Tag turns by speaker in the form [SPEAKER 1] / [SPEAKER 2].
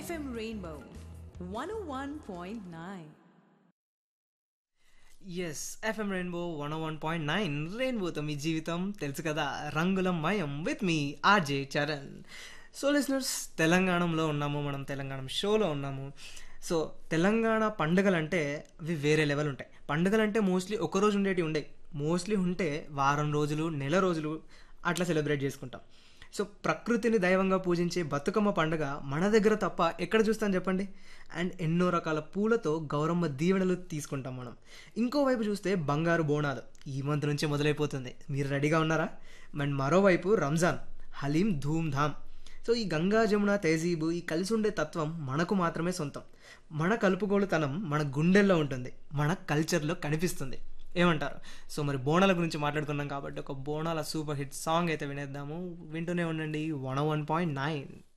[SPEAKER 1] FM Rainbow 101.9.
[SPEAKER 2] Yes FM rainbow one one point nine రెయిన్బోతో మీ జీవితం తెలుసు కదా రంగుల మయం విత్ మీ ఆర్జే చరణ్ సో లిసనర్స్ తెలంగాణలో ఉన్నాము మనం తెలంగాణ షోలో ఉన్నాము సో తెలంగాణ పండుగలు అంటే అవి వేరే లెవెల్ ఉంటాయి పండుగలు అంటే మోస్ట్లీ ఒక రోజు ఉండేటివి ఉండేవి మోస్ట్లీ ఉంటే వారం రోజులు నెల రోజులు అట్లా సెలబ్రేట్ చేసుకుంటాం సో ప్రకృతిని దైవంగా పూజించే బతుకమ్మ పండుగ మన దగ్గర తప్ప ఎక్కడ చూస్తాం చెప్పండి అండ్ ఎన్నో రకాల పూలతో గౌరమ్మ దీవెనలు తీసుకుంటాం మనం ఇంకోవైపు చూస్తే బంగారు బోనాలు ఈ మంత్ నుంచి మొదలైపోతుంది మీరు రెడీగా ఉన్నారా అండ్ మరోవైపు రంజాన్ హలీం ధూమ్ ధామ్ సో ఈ గంగా జమున తేజీబు ఈ కలిసి ఉండే తత్వం మనకు మాత్రమే సొంతం మన కలుపుగోలుతనం మన గుండెల్లో ఉంటుంది మన కల్చర్లో కనిపిస్తుంది ఏమంటారు సో మరి బోనాల గురించి మాట్లాడుకున్నాం కాబట్టి ఒక బోనాల సూపర్ హిట్ సాంగ్ అయితే వినేద్దాము వింటూనే ఉండండి వన్ వన్ పాయింట్ నైన్